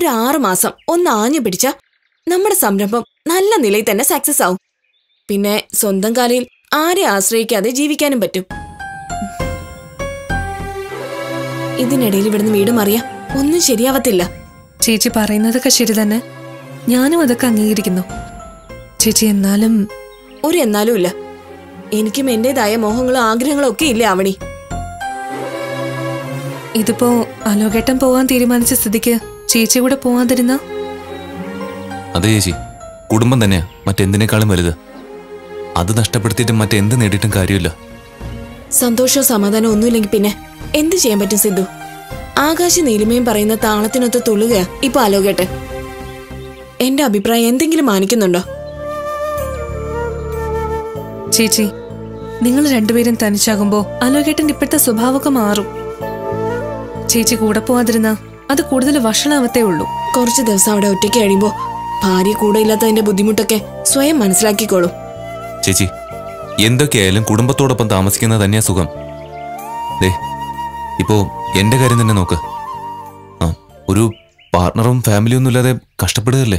ഒരു ആറ് മാസം ഒന്ന് ആഞ്ഞു പിടിച്ച നമ്മുടെ സംരംഭം നല്ല നിലയിൽ തന്നെ സക്സസ് ആവും പിന്നെ സ്വന്തം കാലിൽ ആരെ ആശ്രയിക്കാതെ ജീവിക്കാനും പറ്റും ഇതിനിടയിൽ ഇവിടുന്ന് വീട് മാറിയാ ഒന്നും ശരിയാവത്തില്ല ചേച്ചി പറയുന്നതൊക്കെ ശരി തന്നെ ഞാനും അതൊക്കെ അംഗീകരിക്കുന്നു ചേച്ചി എന്നാലും ഒരു എന്നാലും ഇല്ല എനിക്കും എന്റേതായ മോഹങ്ങളും ആഗ്രഹങ്ങളും ഒക്കെ ഇല്ലേ ആവണി ഇതിപ്പോ അലോകേട്ടൻ പോവാൻ തീരുമാനിച്ച സ്ഥിതിക്ക് ചേച്ചി കൂടെ പോവാതിരുന്ന അതെ ചേച്ചി കുടുംബം തന്നെയാ മറ്റെന്തിനേക്കാളും വലുത് അത് നഷ്ടപ്പെടുത്തിയിട്ട് മറ്റെന്ത് നേടിയിട്ടും കാര്യമില്ല സന്തോഷവും സമാധാനവും ഒന്നുമില്ലെങ്കിൽ പിന്നെ എന്ത് ചെയ്യാൻ പറ്റും സിദ്ധു ആകാശ നീലിമയും പറയുന്ന താളത്തിനൊത്ത് തുള്ളുകയാ ഇപ്പൊ ആലോകേട്ടൻ എന്റെ അഭിപ്രായം എന്തെങ്കിലും മാനിക്കുന്നുണ്ടോ ചേച്ചി നിങ്ങൾ രണ്ടുപേരും തനിച്ചാകുമ്പോ അലോകേട്ടന്റെ ഇപ്പോഴത്തെ സ്വഭാവമൊക്കെ മാറും ചേച്ചി കൂടെ പോവാതിരുന്ന അത് കൂടുതൽ വഷളാവത്തേ ഉള്ളൂ കുറച്ച് ദിവസം അവിടെ ഒറ്റയ്ക്ക് കഴിയുമ്പോ ഭാര്യ കൂടെ ഇല്ലാത്തതിന്റെ ബുദ്ധിമുട്ടൊക്കെ സ്വയം മനസ്സിലാക്കിക്കോളും ചേച്ചി എന്തൊക്കെയായാലും കുടുംബത്തോടൊപ്പം താമസിക്കുന്നത് തന്നെയാ സുഖം ദേ ഇപ്പോ എന്റെ കാര്യം തന്നെ നോക്ക് ആ ഒരു പാർട്ണറും ഫാമിലിയും ഒന്നും ഇല്ലാതെ കഷ്ടപ്പെടുകയല്ലേ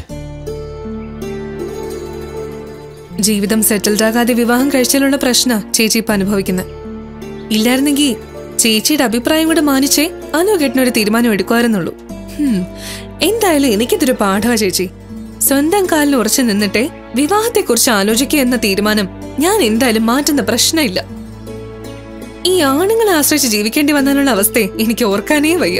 ജീവിതം സെറ്റിൽഡ് ആകാതെ വിവാഹം കഴിച്ചാലുള്ള പ്രശ്ന ചേച്ചി ഇപ്പൊ അനുഭവിക്കുന്നത് ഇല്ലായിരുന്നെങ്കിൽ ചേച്ചിയുടെ അഭിപ്രായം കൂടെ മാനിച്ചേ അലോകേട്ടനൊരു തീരുമാനം എടുക്കുമായിരുന്നുള്ളൂ ഹും, എന്തായാലും എനിക്കിതൊരു പാഠമാ ചേച്ചി സ്വന്തം കാലിൽ ഉറച്ചു നിന്നിട്ടേ വിവാഹത്തെക്കുറിച്ച് ആലോചിക്കുക എന്ന തീരുമാനം ഞാൻ എന്തായാലും മാറ്റുന്ന പ്രശ്നമില്ല ഈ ആണുങ്ങളെ ആശ്രയിച്ച് ജീവിക്കേണ്ടി വന്നാലുള്ള അവസ്ഥയെ എനിക്ക് ഓർക്കാനേ വയ്യ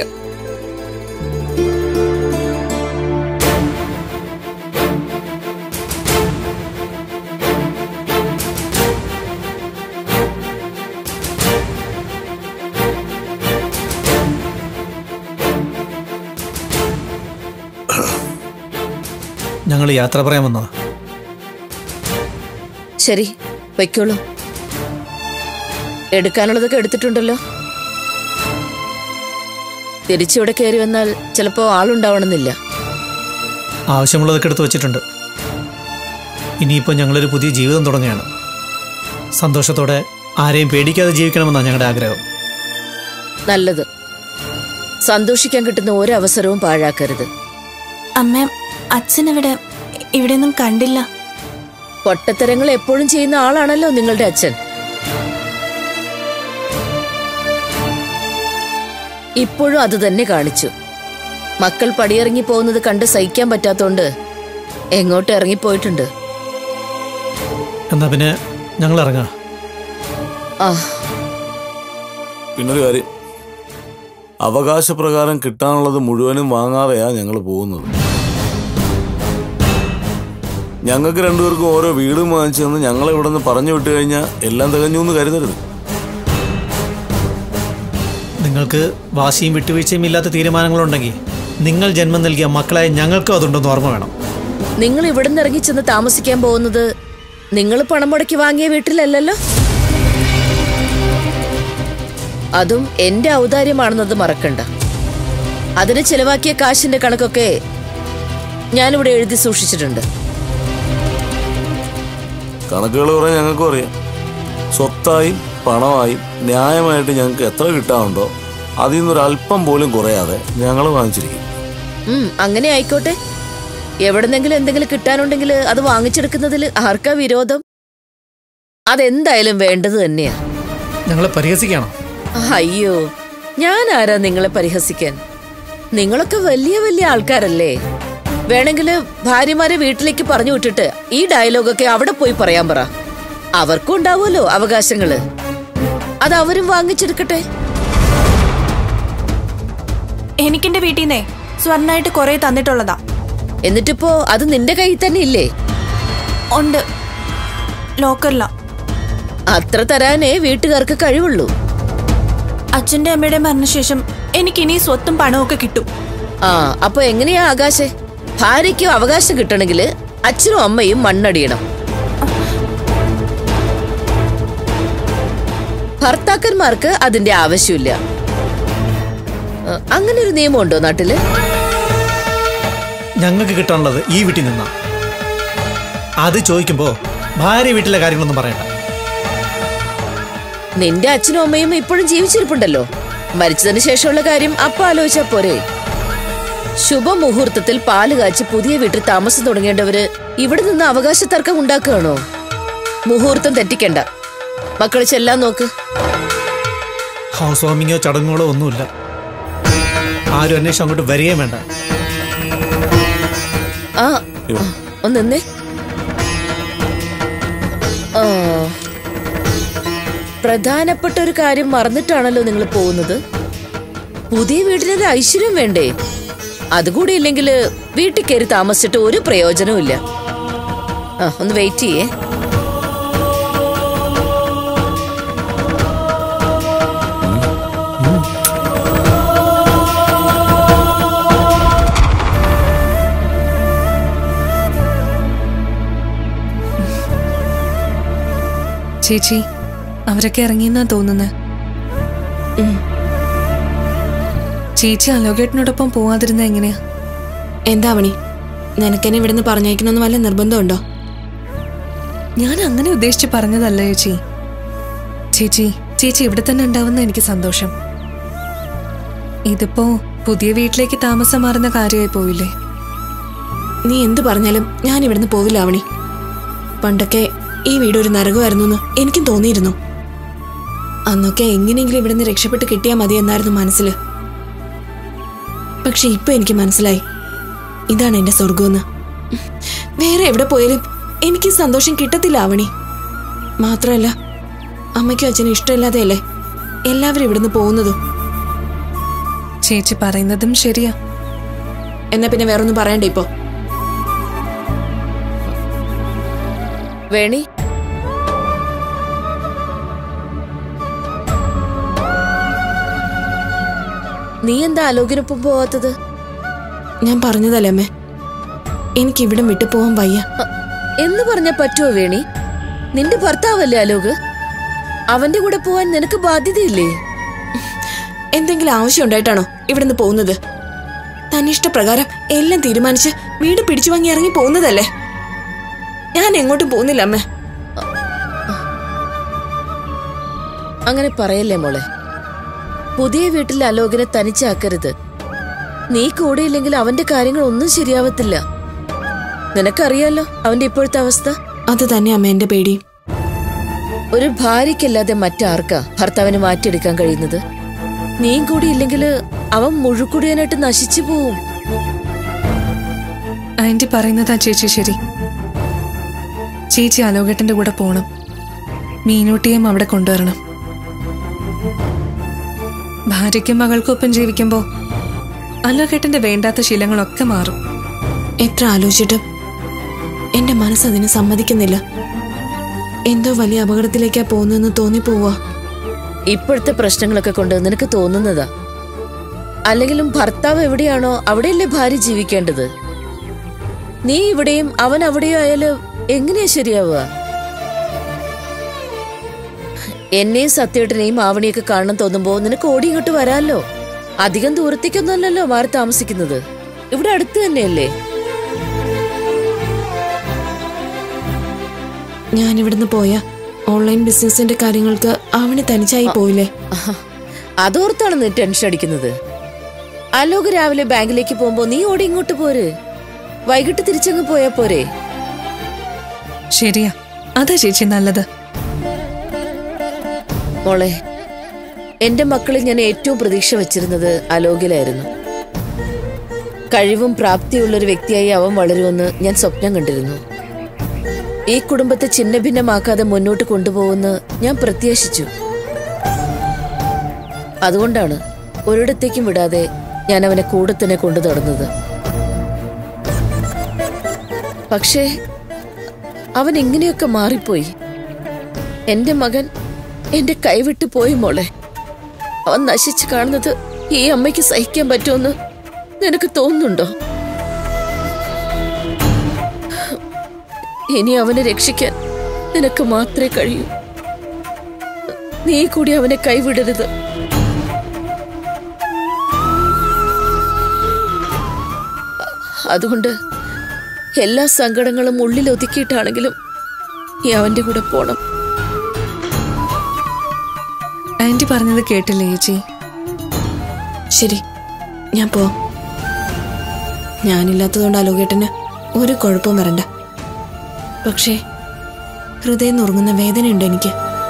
ഞങ്ങൾ യാത്ര പറയാൻ വന്നതാ ശരി വയ്ക്കോളൂ എടുക്കാനുള്ളതൊക്കെ എടുത്തിട്ടുണ്ടല്ലോ തിരിച്ചിവിടെ കയറി വന്നാൽ ചിലപ്പോ ആളുണ്ടാവണമെന്നില്ല ആവശ്യമുള്ളതൊക്കെ എടുത്ത് വെച്ചിട്ടുണ്ട് ഇനിയിപ്പോൾ ഞങ്ങളൊരു പുതിയ ജീവിതം തുടങ്ങുകയാണ് സന്തോഷത്തോടെ ആരെയും പേടിക്കാതെ ജീവിക്കണമെന്നാണ് ഞങ്ങളുടെ ആഗ്രഹം നല്ലത് സന്തോഷിക്കാൻ കിട്ടുന്ന ഒരവസരവും പാഴാക്കരുത് അമ്മ അച്ഛനെവിടെ ഇവിടെയൊന്നും കണ്ടില്ല പൊട്ടത്തരങ്ങൾ എപ്പോഴും ചെയ്യുന്ന ആളാണല്ലോ നിങ്ങളുടെ അച്ഛൻ ഇപ്പോഴും അത് തന്നെ കാണിച്ചു മക്കൾ പടിയിറങ്ങി പോകുന്നത് കണ്ട് സഹിക്കാൻ പറ്റാത്തോണ്ട് എങ്ങോട്ട് ഇറങ്ങിപ്പോയിട്ടുണ്ട് എന്നാൽ പിന്നെ ഞങ്ങൾ ഇറങ്ങാം ആ പിന്നൊരു കാര്യം അവകാശപ്രകാരം കിട്ടാനുള്ളത് മുഴുവനും വാങ്ങാതെയാ ഞങ്ങൾ പോകുന്നത് ഞങ്ങൾക്ക് രണ്ടുപേർക്കും ഓരോ വീടും വാങ്ങിച്ചു തന്ന് ഞങ്ങളെ ഇവിടെ നിന്ന് പറഞ്ഞു വിട്ടു കഴിഞ്ഞാൽ എല്ലാം തികഞ്ഞു എന്ന് കരുതരുത് നിങ്ങൾക്ക് വാശിയും വിട്ടുവീഴ്ചയും ഇല്ലാത്ത തീരുമാനങ്ങളുണ്ടെങ്കിൽ നിങ്ങൾ ജന്മം നൽകിയ മക്കളായ ഞങ്ങൾക്കും അതുണ്ടെന്ന് ഓർമ്മ വേണം നിങ്ങൾ ഇവിടുന്ന് ഇറങ്ങി ചെന്ന് താമസിക്കാൻ പോകുന്നത് നിങ്ങൾ പണം മുടക്കി വാങ്ങിയ വീട്ടിലല്ലല്ലോ അതും എന്റെ ഔദാര്യമാണെന്നത് മറക്കണ്ട അതിന് ചെലവാക്കിയ കാശിന്റെ കണക്കൊക്കെ ഞാനിവിടെ എഴുതി സൂക്ഷിച്ചിട്ടുണ്ട് കണക്കുകൾ പറയാൻ ഞങ്ങൾക്കും അറിയാം സ്വത്തായും പണമായും ന്യായമായിട്ട് ഞങ്ങൾക്ക് എത്ര കിട്ടാനുണ്ടോ അതിൽ നിന്നൊരു അല്പം പോലും കുറയാതെ ഞങ്ങൾ വാങ്ങിച്ചിരിക്കും ഉം അങ്ങനെ ആയിക്കോട്ടെ എവിടെന്നെങ്കിലും എന്തെങ്കിലും കിട്ടാനുണ്ടെങ്കിൽ അത് വാങ്ങിച്ചെടുക്കുന്നതിൽ ആർക്കാ വിരോധം അതെന്തായാലും വേണ്ടത് തന്നെയാ ഞങ്ങളെ പരിഹസിക്കണം അയ്യോ ഞാൻ ആരാ നിങ്ങളെ പരിഹസിക്കാൻ നിങ്ങളൊക്കെ വലിയ വലിയ ആൾക്കാരല്ലേ വേണമെങ്കിൽ ഭാര്യമാരെ വീട്ടിലേക്ക് പറഞ്ഞു വിട്ടിട്ട് ഈ ഡയലോഗൊക്കെ അവിടെ പോയി പറയാൻ പറ അവർക്കും ഉണ്ടാവുമല്ലോ അവകാശങ്ങള് അത് അവരും വാങ്ങിച്ചെടുക്കട്ടെ എനിക്കെന്റെ വീട്ടിൽ നിന്നേ സ്വർണ്ണായിട്ട് കുറെ തന്നിട്ടുള്ളതാ എന്നിട്ടിപ്പോ അത് നിന്റെ കയ്യിൽ തന്നെ ഇല്ലേ ഉണ്ട് ലോക്കറിലാ അത്ര തരാനേ വീട്ടുകാർക്ക് കഴിവുള്ളൂ അച്ഛന്റെ അമ്മയുടെ മരണശേഷം എനിക്കിനി സ്വത്തും പണവും ഒക്കെ കിട്ടും ആ അപ്പൊ എങ്ങനെയാ ആകാശേ ഭാര്യയ്ക്കും അവകാശം കിട്ടണമെങ്കിൽ അച്ഛനും അമ്മയും മണ്ണടിയണം ഭർത്താക്കന്മാർക്ക് അതിന്റെ ആവശ്യമില്ല ആ, അങ്ങനെ ഒരു നിയമമുണ്ടോ നാട്ടില് ഞങ്ങൾക്ക് കിട്ടാനുള്ളത് ഈ വീട്ടിൽ നിന്നാ അത് ചോദിക്കുമ്പോൾ ഭാര്യ വീട്ടിലെ കാര്യങ്ങളൊന്നും പറയണ്ട നിന്റെ അച്ഛനും അമ്മയും ഇപ്പോഴും ജീവിച്ചിരിപ്പുണ്ടല്ലോ മരിച്ചതിന് ശേഷമുള്ള കാര്യം അപ്പ ആലോചിച്ചാ പോരെ ശുഭമുഹൂർത്തത്തിൽ പാല് കാച്ചി പുതിയ വീട്ടിൽ താമസം തുടങ്ങേണ്ടവര് ഇവിടെ നിന്ന് അവകാശ തർക്കം ഉണ്ടാക്കുകയാണോ മുഹൂർത്തം തെറ്റിക്കണ്ട മക്കളെ ചെല്ലാൻ നോക്ക് ഹൗസ് വാമിങ്ങോ ചടങ്ങുകളോ ഒന്നുമില്ല ആരും അന്വേഷിച്ച് അങ്ങോട്ട് വരികയും വേണ്ട ആ ഒന്ന് നിന്നേ ആ പ്രധാനപ്പെട്ട ഒരു കാര്യം മറന്നിട്ടാണല്ലോ നിങ്ങൾ പോകുന്നത് പുതിയ വീടിനൊരു ഐശ്വര്യം വേണ്ടേ അതുകൂടി ഇല്ലെങ്കിൽ വീട്ടിൽ കയറി താമസിച്ചിട്ട് ഒരു പ്രയോജനവും ഇല്ല ആ ഒന്ന് വെയിറ്റ് ചെയ്യേ ചേച്ചി അവരൊക്കെ ഇറങ്ങിയെന്നാ തോന്നുന്നത് ചേച്ചി അലോകേട്ടനോടൊപ്പം പോവാതിരുന്ന എങ്ങനെയാ എന്താ അവണി നിനക്കെന്നെ ഇവിടുന്ന് പറഞ്ഞയക്കണമെന്ന് വല്ല നിർബന്ധമുണ്ടോ ഞാൻ അങ്ങനെ ഉദ്ദേശിച്ച് പറഞ്ഞതല്ല ചേച്ചി ചേച്ചി ചേച്ചി ഇവിടെ തന്നെ ഉണ്ടാവുന്ന എനിക്ക് സന്തോഷം ഇതിപ്പോ പുതിയ വീട്ടിലേക്ക് താമസം മാറുന്ന കാര്യമായി പോയില്ലേ നീ എന്ത് പറഞ്ഞാലും ഞാൻ ഇവിടുന്ന് പോവില്ല അവണി പണ്ടൊക്കെ ഈ വീട് ഒരു നരകമായിരുന്നു എന്ന് എനിക്കും തോന്നിയിരുന്നു അന്നൊക്കെ എങ്ങനെയെങ്കിലും ഇവിടുന്ന് രക്ഷപ്പെട്ട് കിട്ടിയാൽ മതി എന്നായിരുന്നു മനസ്സിൽ പക്ഷെ ഇപ്പൊ എനിക്ക് മനസ്സിലായി ഇതാണ് എന്റെ സ്വർഗമെന്ന് വേറെ എവിടെ പോയാലും എനിക്ക് ഈ സന്തോഷം കിട്ടത്തില്ല അവണി മാത്രമല്ല അമ്മയ്ക്കും അച്ഛനും ഇഷ്ടമില്ലാതെയല്ലേ എല്ലാവരും ഇവിടുന്ന് പോകുന്നതും ചേച്ചി പറയുന്നതും ശരിയാ എന്നാ പിന്നെ വേറൊന്നും പറയണ്ട ഇപ്പോ വേണി നീ എന്താ ആലോകിനൊപ്പം പോവാത്തത് ഞാൻ പറഞ്ഞതല്ലേ അമ്മേ എനിക്ക് ഇവിടം വിട്ടു പോവാൻ വയ്യ അ, എന്ന് പറഞ്ഞ പറ്റുമോ വേണി നിന്റെ ഭർത്താവല്ലേ അലോക് അവന്റെ കൂടെ പോവാൻ നിനക്ക് ബാധ്യതയില്ലേ എന്തെങ്കിലും ആവശ്യം ഉണ്ടായിട്ടാണോ ഇവിടുന്ന് പോകുന്നത് തന്നിഷ്ടപ്രകാരം എല്ലാം തീരുമാനിച്ച് വീട് പിടിച്ചു വാങ്ങി ഇറങ്ങി പോകുന്നതല്ലേ ഞാൻ എങ്ങോട്ടും പോകുന്നില്ല അമ്മ അങ്ങനെ പറയല്ലേ മോളെ പുതിയ വീട്ടിൽ അലോകിനെ തനിച്ചാക്കരുത് നീ കൂടെയില്ലെങ്കിൽ അവന്റെ കാര്യങ്ങൾ ഒന്നും ശരിയാവത്തില്ല നിനക്കറിയാലോ അവന്റെ ഇപ്പോഴത്തെ അവസ്ഥ അത് തന്നെ അമ്മ എന്റെ പേടിയും ഒരു ഭാര്യയ്ക്കല്ലാതെ മറ്റാർക്കാ ഭർത്താവിനെ മാറ്റിയെടുക്കാൻ കഴിയുന്നത് നീയും കൂടി ഇല്ലെങ്കിൽ അവൻ മുഴുക്കുടിയനായിട്ട് നശിച്ചു പോവും ആന്റി പറയുന്നതാ ചേച്ചി ശരി ചേച്ചി അലോകേട്ടന്റെ കൂടെ പോണം മീനൂട്ടിയും അവിടെ കൊണ്ടുവരണം ഭാര്യയ്ക്കും മകൾക്കൊപ്പം ജീവിക്കുമ്പോ അലോകേട്ടന്റെ വേണ്ടാത്ത ശീലങ്ങളൊക്കെ മാറും എത്ര ആലോചിച്ചിട്ടും എന്റെ മനസ്സ് അതിന് സമ്മതിക്കുന്നില്ല എന്തോ വലിയ അപകടത്തിലേക്കാ പോകുന്നതെന്ന് തോന്നിപ്പോവാ ഇപ്പോഴത്തെ പ്രശ്നങ്ങളൊക്കെ കൊണ്ട് നിനക്ക് തോന്നുന്നതാ അല്ലെങ്കിലും ഭർത്താവ് എവിടെയാണോ അവിടെയല്ലേ ഭാര്യ ജീവിക്കേണ്ടത് നീ ഇവിടെയും അവൻ അവിടെയോ ആയാല് എങ്ങനെയാ ശരിയാവുക എന്നെയും സത്യേട്ടനെയും ആവണിയൊക്കെ കാണണം തോന്നുമ്പോ നിനക്ക് ഓടി ഇങ്ങോട്ട് വരാമല്ലോ അധികം ദൂരത്തേക്കൊന്നുമല്ലല്ലോ മാറി താമസിക്കുന്നത് ഇവിടെ അടുത്ത് തന്നെയല്ലേ ഞാൻ ഇവിടുന്ന് പോയ ഓൺലൈൻ ബിസിനസിന്റെ കാര്യങ്ങൾക്ക് അവന് തനിച്ചായി പോയില്ലേ ആഹാ, അതോർത്താണ് നീ ടെൻഷൻ അടിക്കുന്നത് അലോക് രാവിലെ ബാങ്കിലേക്ക് പോകുമ്പോ നീ ഓടി ഇങ്ങോട്ട് പോര് വൈകിട്ട് തിരിച്ചങ്ങ് പോയാ പോരെ ശരിയാ അതാ ചേച്ചി നല്ലത് മോളെ എന്റെ മക്കളിൽ ഞാൻ ഏറ്റവും പ്രതീക്ഷ വെച്ചിരുന്നത് അലോകിലായിരുന്നു കഴിവും പ്രാപ്തിയുള്ള ഒരു വ്യക്തിയായി അവൻ വളരുമെന്ന് ഞാൻ സ്വപ്നം കണ്ടിരുന്നു ഈ കുടുംബത്തെ ഛിന്ന ഭിന്നമാക്കാതെ മുന്നോട്ട് കൊണ്ടുപോകുമെന്ന് ഞാൻ പ്രത്യാശിച്ചു അതുകൊണ്ടാണ് ഒരിടത്തേക്കും വിടാതെ ഞാൻ അവനെ കൂടെ തന്നെ കൊണ്ടു നടന്നത് പക്ഷേ അവൻ ഇങ്ങനെയൊക്കെ മാറിപ്പോയി എന്റെ മകൻ എന്റെ കൈവിട്ട് പോയി മോളെ അവൻ നശിച്ചു കാണുന്നത് ഈ അമ്മയ്ക്ക് സഹിക്കാൻ പറ്റുമെന്ന് നിനക്ക് തോന്നുന്നുണ്ടോ ഇനി അവനെ രക്ഷിക്കാൻ നിനക്ക് മാത്രമേ കഴിയൂ നീ കൂടി അവനെ കൈവിടരുത് അതുകൊണ്ട് എല്ലാ സങ്കടങ്ങളും ഉള്ളിൽ ഒതുക്കിയിട്ടാണെങ്കിലും നീ അവന്റെ കൂടെ പോണം ആന്റി പറഞ്ഞത് കേട്ടില്ലേ ചേച്ചി ശരി ഞാൻ പോവാം ഞാനില്ലാത്തതുകൊണ്ട് അലോകേട്ടന് ഒരു കുഴപ്പവും വരണ്ട പക്ഷേ ഹൃദയം നുറുങ്ങുന്ന വേദനയുണ്ട് എനിക്ക്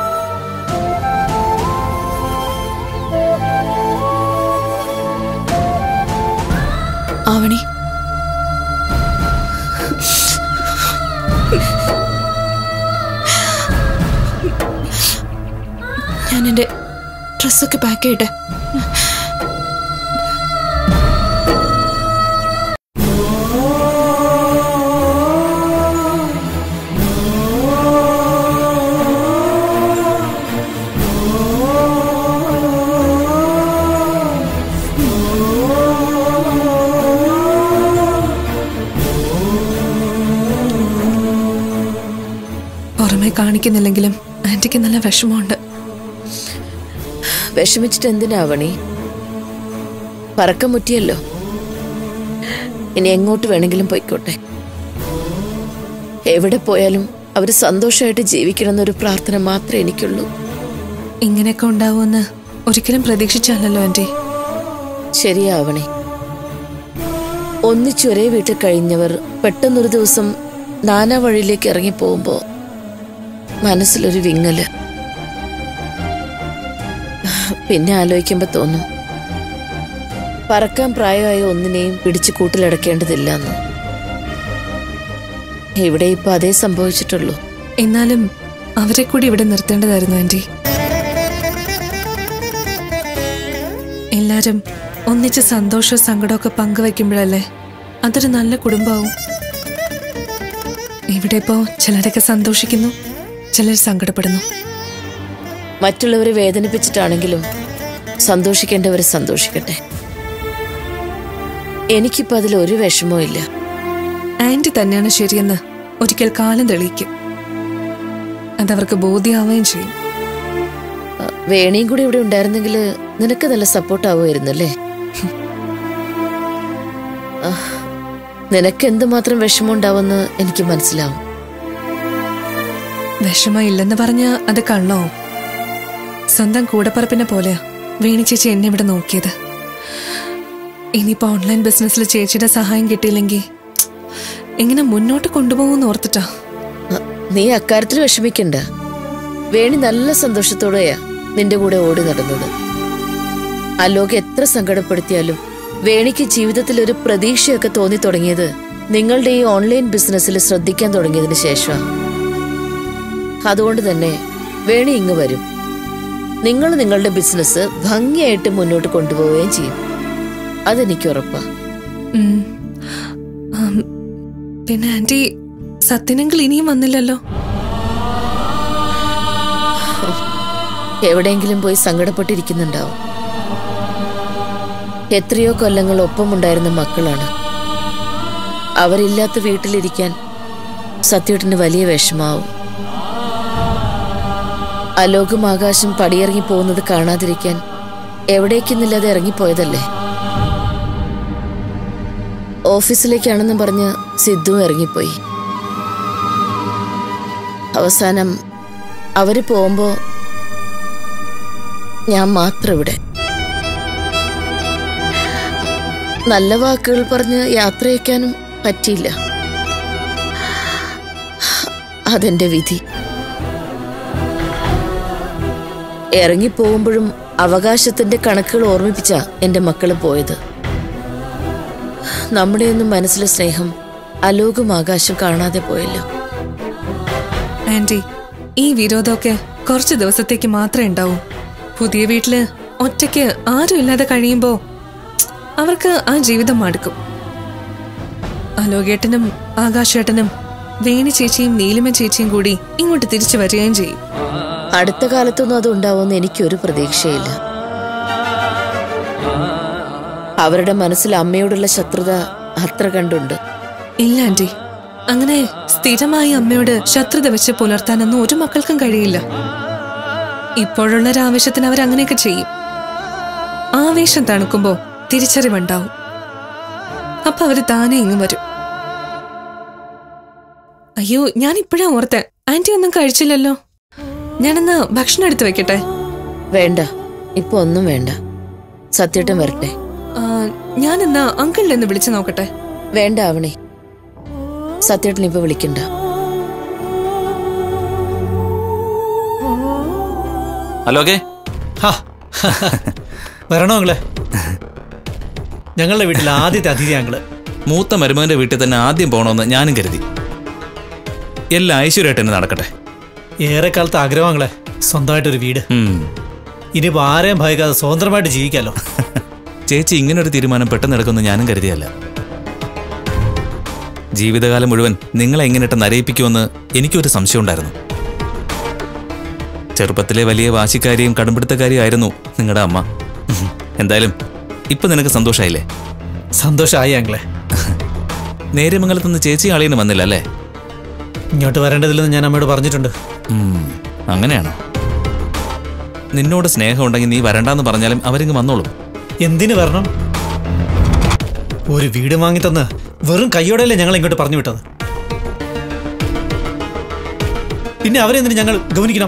ആവണി ഞാൻ എൻ്റെ ഡ്രസ്സൊക്കെ പാക്ക് ചെയ്യട്ടെ പുറമെ കാണിക്കുന്നില്ലെങ്കിലും ആന്റിക്ക് നല്ല വിഷമമുണ്ട് വിഷമിച്ചിട്ട് എന്തിനാവണി പറക്കം മുറ്റിയല്ലോ ഇനി എങ്ങോട്ട് വേണമെങ്കിലും പോയിക്കോട്ടെ എവിടെ പോയാലും അവർ സന്തോഷമായിട്ട് ജീവിക്കണമെന്നൊരു പ്രാർത്ഥന മാത്രമേ എനിക്കുള്ളൂ ഇങ്ങനെയൊക്കെ ഉണ്ടാവുമെന്ന് ഒരിക്കലും പ്രതീക്ഷിച്ചല്ലോ ആന്റി ശരിയാവണേ ഒന്നിച്ചൊരേ വീട്ടിൽ കഴിഞ്ഞവർ പെട്ടെന്നൊരു ദിവസം നാനാ വഴിയിലേക്ക് ഇറങ്ങിപ്പോകുമ്പോ മനസ്സിലൊരു വിങ്ങല് പിന്നെ ആലോചിക്കുമ്പോ തോന്നും പറക്കാൻ പ്രായമായ ഒന്നിനെയും പിടിച്ചു കൂട്ടിലടക്കേണ്ടതില്ല എന്ന് ഇവിടെ ഇപ്പൊ അതേ സംഭവിച്ചിട്ടുള്ളൂ എന്നാലും അവരെ കൂടി ഇവിടെ നിർത്തേണ്ടതായിരുന്നു ആന്റി എല്ലാരും ഒന്നിച്ച് സന്തോഷവും സങ്കടമൊക്കെ പങ്കുവെക്കുമ്പോഴല്ലേ അതൊരു നല്ല കുടുംബമാവും ഇവിടെ ഇപ്പോ ചിലരൊക്കെ സന്തോഷിക്കുന്നു ചിലർ സങ്കടപ്പെടുന്നു മറ്റുള്ളവരെ വേദനിപ്പിച്ചിട്ടാണെങ്കിലും സന്തോഷിക്കേണ്ടവർ സന്തോഷിക്കട്ടെ എനിക്കിപ്പോ അതിൽ ഒരു വിഷമവും ഇല്ല ആന്റി തന്നെയാണ് ശരിയെന്ന് ഒരിക്കൽ കാലം തെളിയിക്കും അതവർക്ക് ബോധ്യമാവുകയും ചെയ്യും ആ, വേണിയും കൂടി ഇവിടെ ഉണ്ടായിരുന്നെങ്കിൽ നിനക്ക് നല്ല സപ്പോർട്ട് ആവുമായിരുന്നല്ലേ ആ, നിനക്ക് എന്തുമാത്രം വിഷമം ഉണ്ടാവുമെന്ന് എനിക്ക് മനസ്സിലാവും വിഷമം ഇല്ലെന്ന് പറഞ്ഞ അത് കള്ളോ സ്വന്തം കൂടപ്പറപ്പിനെ പോലെയാ വേണി ചേച്ചി എന്നെ ഇവിടെ നോക്കിയത് ഇനിയിപ്പോ ഓൺലൈൻ ബിസിനസ്സിൽ ചേച്ചിയുടെ സഹായം കിട്ടിയില്ലെങ്കിൽ എങ്ങനെ മുന്നോട്ട് കൊണ്ടുപോകുമെന്ന് ഓർത്തിട്ടാ ആ, നീ അക്കാര്യത്തിൽ വിഷമിക്കണ്ട വേണി നല്ല സന്തോഷത്തോടെയാ നിന്റെ കൂടെ ഓടി നടന്നത് അലോക് എത്ര സങ്കടപ്പെടുത്തിയാലും വേണിക്ക് ജീവിതത്തിൽ ഒരു പ്രതീക്ഷയൊക്കെ തോന്നി തുടങ്ങിയത് നിങ്ങളുടെ ഈ ഓൺലൈൻ ബിസിനസ്സിൽ ശ്രദ്ധിക്കാൻ തുടങ്ങിയതിന് ശേഷമാണ് അതുകൊണ്ട് തന്നെ വേണി ഇങ്ങ് വരും നിങ്ങൾ നിങ്ങളുടെ ബിസിനസ് ഭംഗിയായിട്ട് മുന്നോട്ട് കൊണ്ടുപോവുകയും ചെയ്യും അതെനിക്ക് ഉറപ്പാ ഉം. ആം, പിന്നെ ആന്റി സത്യനെങ്കിൽ ഇനിയും വന്നില്ലല്ലോ എവിടെയെങ്കിലും പോയി സങ്കടപ്പെട്ടിരിക്കുന്നുണ്ടാവും എത്രയോ കൊല്ലങ്ങൾ ഒപ്പമുണ്ടായിരുന്ന മക്കളാണ് അവരില്ലാത്ത വീട്ടിലിരിക്കാൻ സത്യേട്ടന് വലിയ വിഷമാവും അലോകും ആകാശം പടിയിറങ്ങി പോകുന്നത് കാണാതിരിക്കാൻ എവിടേക്കെന്നില്ലാതെ ഇറങ്ങിപ്പോയതല്ലേ ഓഫീസിലേക്കാണെന്നും പറഞ്ഞ് സിദ്ധു ഇറങ്ങിപ്പോയി അവസാനം അവര് പോകുമ്പോ ഞാൻ മാത്രം ഇവിടെ നല്ല വാക്കുകൾ പറഞ്ഞ് യാത്രയക്കാനും പറ്റിയില്ല അതെന്റെ വിധി ഇറങ്ങിപ്പോകുമ്പോഴും അവകാശത്തിന്റെ കണക്കുകൾ ഓർമ്മിപ്പിച്ച എന്റെ മക്കള് പോയത് നമ്മുടെയൊന്നും മനസ്സിലെ സ്നേഹം അലോകും ആകാശം കാണാതെ പോയല്ലോ ആന്റി ഈ വിരോധമൊക്കെ കുറച്ച് ദിവസത്തേക്ക് മാത്രമേ ഉണ്ടാവൂ പുതിയ വീട്ടില് ഒറ്റയ്ക്ക് ആരും ഇല്ലാതെ കഴിയുമ്പോ അവർക്ക് ആ ജീവിതം മടുക്കും അലോകേട്ടനും ആകാശേട്ടനും വേണി ചേച്ചിയും നീലിമ ചേച്ചിയും കൂടി ഇങ്ങോട്ട് തിരിച്ചു വരികയും ചെയ്യും അടുത്ത കാലത്തൊന്നും അത് ഉണ്ടാവുമെന്ന് എനിക്കൊരു പ്രതീക്ഷയില്ല അവരുടെ മനസ്സിൽ അമ്മയോടുള്ള ശത്രുത അത്ര കണ്ടുണ്ട് ഇല്ല ആന്റി അങ്ങനെ സ്ഥിരമായി അമ്മയോട് ശത്രുത വെച്ച് പുലർത്താനൊന്നും ഒരു മക്കൾക്കും കഴിയില്ല ഇപ്പോഴുള്ള ഒരു ആവേശത്തിന് അവർ അങ്ങനെയൊക്കെ ചെയ്യും ആവേശം തണുക്കുമ്പോ തിരിച്ചറിവുണ്ടാവും അപ്പൊ അവര് താനെ ഇങ്ങ് വരും അയ്യോ ഞാൻ ഇപ്പോഴാ ഓർത്തെ ആന്റി ഒന്നും കഴിച്ചില്ലല്ലോ ഞാനെന്നാ ഭക്ഷണം എടുത്തു വെക്കട്ടെ വേണ്ട ഇപ്പൊ ഒന്നും വേണ്ട സത്യേട്ടൻ വരട്ടെ ആ, ഞാനെന്നാ അങ്കിളിനെ ഒന്ന് വിളിച്ചു നോക്കട്ടെ വേണ്ട ആവണി സത്യേട്ടൻ ഇപ്പൊ വിളിക്കണ്ട ഹലോ ഓക്കെ ഹാ വരണോ നിങ്ങളെ ഞങ്ങളുടെ വീട്ടിലെ ആദ്യത്തെ അതിഥി ഞങ്ങള് മൂത്ത മരുമകന്റെ വീട്ടിൽ തന്നെ ആദ്യം പോകണമെന്ന് ഞാനും കരുതി എല്ലാം ഐശ്വര്യമായിട്ട് തന്നെ നടക്കട്ടെ ഏറെ കാലത്ത് ആഗ്രഹങ്ങളെ സ്വന്തമായിട്ടൊരു വീട് ഉം. ഇനിയിപ്പോ ആരെയും ഭയക്കാതെ സ്വതന്ത്രമായിട്ട് ജീവിക്കാലോ ചേച്ചി ഇങ്ങനൊരു തീരുമാനം പെട്ടെന്ന് എടുക്കുമെന്ന് ഞാനും കരുതിയല്ല ജീവിതകാലം മുഴുവൻ നിങ്ങളെ എങ്ങനെയിട്ട് നരയിപ്പിക്കുമെന്ന് എനിക്കൊരു സംശയം ഉണ്ടായിരുന്നു ചെറുപ്പത്തിലെ വലിയ വാശിക്കാരിയും കടുംപിടുത്തക്കാരിയും ആയിരുന്നു നിങ്ങളുടെ അമ്മ ഉം. എന്തായാലും ഇപ്പൊ നിനക്ക് സന്തോഷമായില്ലേ സന്തോഷമായി ഞങ്ങളെ നേര്യമംഗലത്തുനിന്ന് ചേച്ചി ആളിന് വന്നില്ല അല്ലേ ഇങ്ങോട്ട് വരേണ്ടതില്ലെന്ന് ഞാൻ അമ്മയോട് പറഞ്ഞിട്ടുണ്ട് ഉം, അങ്ങനെയാണോ നിന്നോട് സ്നേഹമുണ്ടെങ്കിൽ നീ വരണ്ടാന്ന് പറഞ്ഞാലും അവരിങ്ങ് വന്നോളും എന്തിനു വരണം ഒരു വീട് വാങ്ങിത്തന്ന് വെറും കൈയോടെയല്ലേ ഞങ്ങൾ ഇങ്ങോട്ട് പറഞ്ഞു വിട്ടത് പിന്നെ അവരെന്തിനു ഞങ്ങൾ ഗവനിക്കണം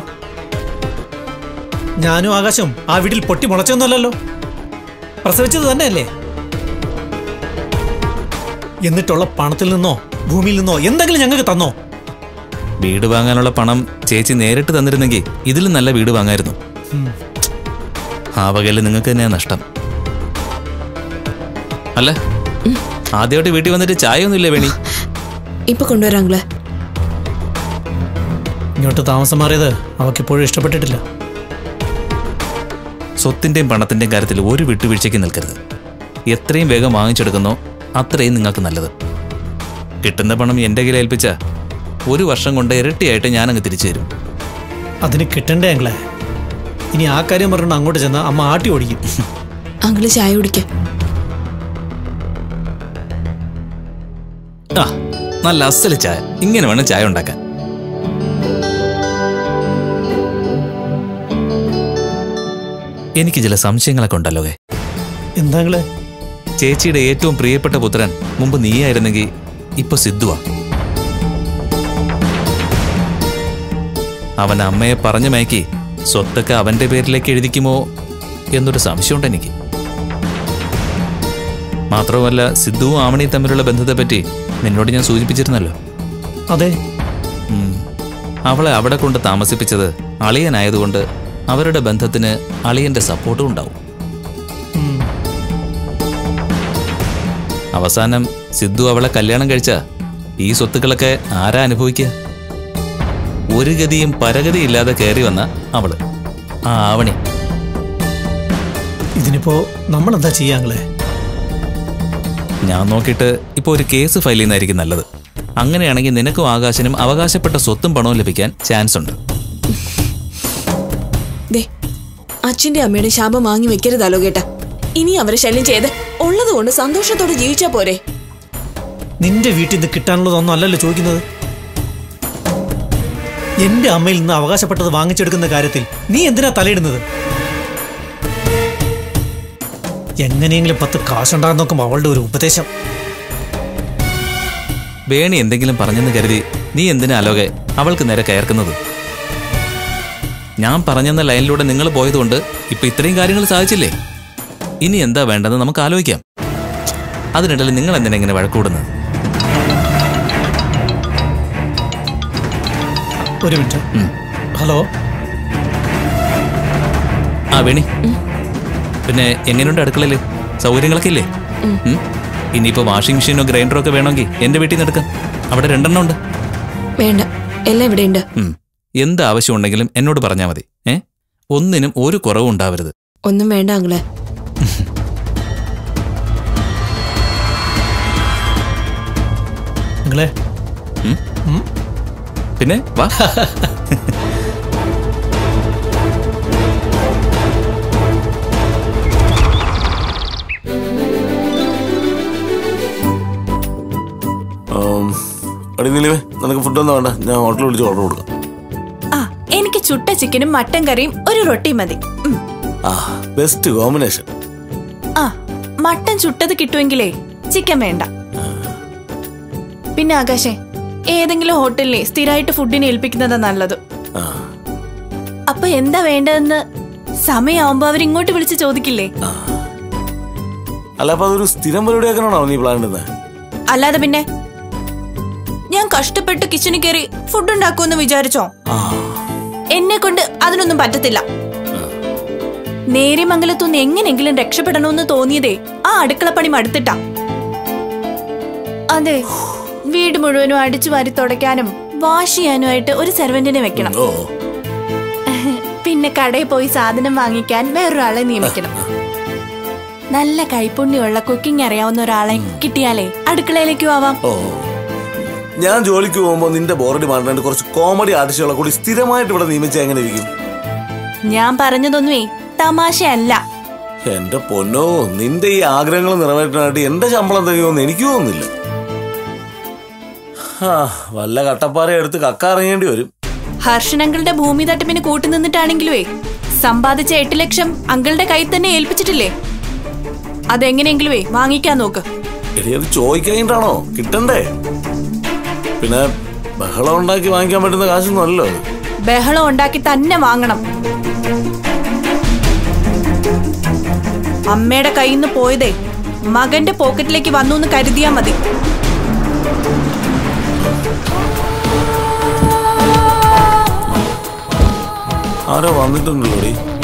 ഞാനും ആകാശവും ആ വീട്ടിൽ പൊട്ടി മുളച്ചൊന്നുമല്ലല്ലോ പ്രസവിച്ചത് തന്നെയല്ലേ എന്നിട്ടുള്ള പണത്തിൽ നിന്നോ ഭൂമിയിൽ നിന്നോ എന്തെങ്കിലും ഞങ്ങൾക്ക് തന്നോ വീട് വാങ്ങാനുള്ള പണം ചേച്ചി നേരിട്ട് തന്നിരുന്നെങ്കിൽ ഇതിലും നല്ല വീട് വാങ്ങായിരുന്നു ഉം. ആ വകയിൽ നിങ്ങൾക്ക് തന്നെയാ നഷ്ടം അല്ല ആദ്യമായിട്ട് വീട്ടിൽ വന്നിട്ട് ചായ ഒന്നുമില്ലേ വേണി ഇപ്പൊ കൊണ്ടുവരാങ്ങളെ ഇങ്ങോട്ട് താമസം മാറിയത് അവക്കിപ്പോഴും ഇഷ്ടപ്പെട്ടിട്ടില്ല സ്വത്തിന്റെയും പണത്തിന്റെയും കാര്യത്തിൽ ഒരു വിട്ടുവീഴ്ചയ്ക്ക് നിൽക്കരുത് എത്രയും വേഗം വാങ്ങിച്ചെടുക്കുന്നോ അത്രയും നിങ്ങൾക്ക് നല്ലത് കിട്ടുന്ന പണം എൻ്റെ കയ്യിൽ ഏൽപ്പിച്ച ഒരു വർഷം കൊണ്ട് ഇരട്ടിയായിട്ട് ഞാനങ്ങ് തിരിച്ചു തരും അതിന് കിട്ടണ്ടേ ഞങ്ങളെ ഇനി ആ കാര്യം പറഞ്ഞിട്ട് അങ്ങോട്ട് ചെന്ന് അമ്മ ആട്ടി ഓടിക്കും അങ്കിള് ചായ കുടിക്കാം ആ നല്ല അസല് ചായ ഇങ്ങനെ വേണം ചായ ഉണ്ടാക്കാൻ എനിക്ക് ചില സംശയങ്ങളൊക്കെ ഉണ്ടല്ലോ ഹേ. എന്താ നിങ്ങളെ ചേച്ചിയുടെ ഏറ്റവും പ്രിയപ്പെട്ട പുത്രൻ മുമ്പ് നീയായിരുന്നെങ്കിൽ ഇപ്പൊ സിദ്ധുവാ അവൻ അമ്മയെ പറഞ്ഞു മയക്കി സ്വത്തൊക്കെ അവന്റെ പേരിലേക്ക് എഴുതിക്കുമോ എന്നൊരു സംശയമുണ്ട് എനിക്ക് മാത്രവുമല്ല സിദ്ധുവും ആവണിയും തമ്മിലുള്ള ബന്ധത്തെപ്പറ്റി നിന്നോട് ഞാൻ സൂചിപ്പിച്ചിരുന്നല്ലോ അതെ ഉം. അവളെ അവിടെ കൊണ്ട് താമസിപ്പിച്ചത് അളിയനായതുകൊണ്ട് അവരുടെ ബന്ധത്തിന് അളിയന്റെ സപ്പോർട്ടും ഉണ്ടാവും ഉം. അവസാനം സിദ്ധു അവളെ കല്യാണം കഴിച്ച ഈ സ്വത്തുക്കളൊക്കെ ആരാ അനുഭവിക്കുക ഒരു ഗതിയും പരഗതിയില്ലാതെ കയറി വന്ന അവള് ആ ആവണി ഇതിനിപ്പോ നമ്മൾ എന്താ ചെയ്യാങ്ങളെ ഞാൻ നോക്കിയിട്ട് ഇപ്പോൾ ഒരു കേസ് ഫയൽ ചെയ്യുന്നതായിരിക്കും നല്ലത് അങ്ങനെയാണെങ്കിൽ നിനക്കും ആകാശനും അവകാശപ്പെട്ട സ്വത്തും പണവും ലഭിക്കാൻ ചാൻസ് ഉണ്ട് ദേ അച്ഛന്റെ അമ്മയുടെ ശാപം വാങ്ങി വെക്കരുതല്ലോ കേട്ടാ ഇനി അവരെ ശല്യം ചെയ്ത് ഉള്ളത് കൊണ്ട് സന്തോഷത്തോടെ ജീവിച്ചാ പോരെ നിന്റെ വീട്ടിൽ നിന്ന് കിട്ടാനുള്ളതൊന്നും അല്ലല്ലോ ചോദിക്കുന്നത് എന്റെ അമ്മയിൽ നിന്ന് അവകാശപ്പെട്ടത് വാങ്ങിച്ചെടുക്കുന്ന കാര്യത്തിൽ നീ എന്തിനാ തലയിടുന്നത് എങ്ങനെയെങ്കിലും പത്ത് കാശുണ്ടാകാൻ നോക്കുമ്പോൾ അവളുടെ ഒരു ഉപദേശം വേണി എന്തെങ്കിലും പറഞ്ഞെന്ന് കരുതി നീ എന്തിനാ അലോകെ അവൾക്ക് നേരെ കയർക്കുന്നത് ഞാൻ പറഞ്ഞെന്ന ലൈനിലൂടെ നിങ്ങൾ പോയതുകൊണ്ട് ഇപ്പൊ ഇത്രയും കാര്യങ്ങൾ സാധിച്ചില്ലേ ഇനി എന്താ വേണ്ടതെന്ന് നമുക്ക് ആലോചിക്കാം അതിനിടയിൽ നിങ്ങൾ എന്തിനാ ഇങ്ങനെ വഴക്കൂടുന്നത് ഒരു മിനിറ്റ് ഹലോ ആ വേണി പിന്നെ എങ്ങനെയുണ്ട് അടുക്കളയില് സൗകര്യങ്ങളൊക്കെ ഇല്ലേ ഉം? ഇനിയിപ്പോ വാഷിംഗ് മെഷീനോ ഗ്രൈൻഡറോ ഒക്കെ വേണമെങ്കിൽ എന്റെ വീട്ടിൽ നിന്ന് എടുക്കാം അവിടെ രണ്ടെണ്ണം ഉണ്ട് വേണ്ട എല്ലാം ഇവിടെ ഉണ്ട് ഉം. എന്ത് ആവശ്യം ഉണ്ടെങ്കിലും എന്നോട് പറഞ്ഞാൽ മതി ഏ ഒന്നിനും ഒരു കുറവും ഉണ്ടാവരുത് ഒന്നും വേണ്ട അങ്കിളെ നിങ്ങളെ പിന്നെ വാ ആം, എടി നിലവേ നിനക്ക് ഫുഡൊന്നും വേണ്ട ഞാൻ ഹോട്ടലിൽ വിളിച്ച് ഓർഡർ കൊടുക്കാം ആ എനിക്ക് ചുട്ട ചിക്കനും മട്ടൻ കറിയും ഒരു റൊട്ടി മതി ഉം. ആ ബെസ്റ്റ് കോമ്പിനേഷൻ ആ മട്ടൻ ചുട്ടത് കിട്ടുമെങ്കിലേ ചിക്കൻ വേണ്ട പിന്നെ ആകാശേ ഏതെങ്കിലും ഹോട്ടലിലെ സ്ഥിരമായിട്ട് ഫുഡിനെ ഏൽപ്പിക്കുന്നതാ നല്ലത് ആ അപ്പൊ എന്താ വേണ്ടതെന്ന് സമയമാവുമ്പോ അവരിങ്ങോട്ട് വിളിച്ച് ചോദിക്കില്ലേ അല്ല അപ്പൊ അതൊരു സ്ഥിരം പരിപാടിയാക്കാനാണോ നീ പ്ലാൻ ഇടുന്നത് അല്ലാതെ പിന്നെ ഞാൻ കഷ്ടപ്പെട്ട് കിച്ചണിൽ കയറി ഫുഡ് ഉണ്ടാക്കുമെന്ന് വിചാരിച്ചോ ആ എന്നെ കൊണ്ട് അതിനൊന്നും പറ്റത്തില്ല നേര്യമംഗലത്തുനിന്ന് എങ്ങനെങ്കിലും രക്ഷപ്പെടണമെന്ന് തോന്നിയതേ ആ അടുക്കളപ്പണി മടുത്തിട്ടാ അതെ വീട് മുഴുവനും അടിച്ചു വാരി തുടയ്ക്കാനും വാഷ് ചെയ്യാനുമായിട്ട് ഒരു സെർവന്റിനെ വെക്കണം ഓ പിന്നെ കടയിൽ പോയി സാധനം വാങ്ങിക്കാൻ വേറൊരാളെ നിയമിക്കണം നല്ല കൈപ്പുണ്യമുള്ള കുക്കിംഗ് അറിയാവുന്ന ഒരാളെ കിട്ടിയാലേ അടുക്കളയിലേക്കും ആവാം ഓ ഞാൻ ജോലിക്ക് പോകുമ്പോൾ നിന്റെ ബോറടി മാറ്റാണ്ട് കുറച്ച് കോമഡി ആർട്ടിസ്റ്റുകളെ കൂടി സ്ഥിരമായിട്ട് ഇവിടെ നിയമിച്ചാൽ എങ്ങനെ ഇരിക്കും ഞാൻ പറഞ്ഞതൊന്നുമേ തമാശയല്ല എന്റെ പൊന്നോ നിന്റെ ഈ ആഗ്രഹങ്ങൾ നിറവേറ്റാനായിട്ട് എന്റെ ശമ്പളം തികയുമെന്ന് എനിക്ക് തോന്നുന്നില്ല ആ വല്ല കട്ടപ്പാറ എടുത്ത് കക്ക ഇറങ്ങേണ്ടി വരും ഹർഷൻ അങ്കിളുടെ ഭൂമി തട്ടിപ്പിന് കൂട്ടു നിന്നിട്ടാണെങ്കിലുവേ സമ്പാദിച്ച എട്ട് ലക്ഷം അങ്കിളുടെ കയ്യിൽ തന്നെ ഏൽപ്പിച്ചിട്ടില്ലേ അതെങ്ങനെയെങ്കിലുവേ വാങ്ങിക്കാൻ നോക്ക് എടി അത് ചോദിക്കാനായിട്ടാണോ കിട്ടണ്ടേ പിന്നെ ബഹളം ഉണ്ടാക്കി വാങ്ങിക്കാൻ പറ്റുന്ന കാശൊന്നും അല്ലല്ലോ അത് ബഹളം ഉണ്ടാക്കി തന്നെ വാങ്ങണം അമ്മയുടെ കയ്യിൽ നിന്ന് പോയതേ മകന്റെ പോക്കറ്റിലേക്ക് വന്നു എന്ന് കരുതിയാ മതി ആരോ വന്നിട്ടുണ്ടല്ലോ